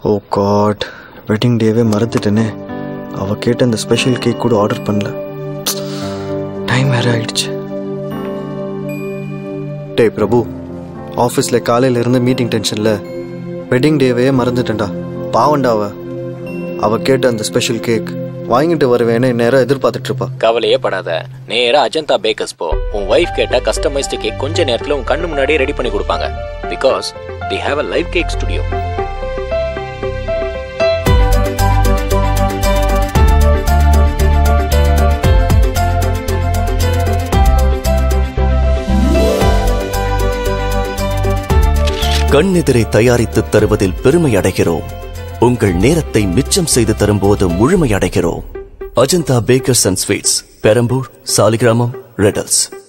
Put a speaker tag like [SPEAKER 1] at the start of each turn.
[SPEAKER 1] ஓ God wedding டேவே மறந்துட்டேனே அவ கேட்ட அந்த ஸ்பெஷல் கேக் கூட ஆர்டர் பண்ணல டைம் வேற ஆயிடுச்சு டேய் பிரபு ஆஃபீஸில் காலையில இருந்து மீட்டிங் டென்ஷனில் வெட்டிங் டேவே மறந்துட்டேன்டா பாவண்டா அவ அவ கேட்ட அந்த ஸ்பெஷல் கேக் வாங்கிட்டு வருவேன்னு நேரம் எதிர்பார்த்துட்டு இருப்பா
[SPEAKER 2] கவலையே படாத நேரா அஜந்தா பேக்கர்ஸ் போ உன் ஒய்ஃப் கேட்ட கஸ்டமைஸ்டு கேக் கொஞ்ச நேரத்துல உன் கண்ணு முன்னாடியே ரெடி பண்ணி கொடுப்பாங்க because they have a live cake studio
[SPEAKER 3] கண்ணெதிரை தயாரித்து தருவதில் பெருமை அடைகிறோம் உங்கள் நேரத்தை மிச்சம் செய்து தரும்போது முழுமை அடைகிறோம் Ajantha bakers and sweets Perambur Saligramam ரெடல்ஸ்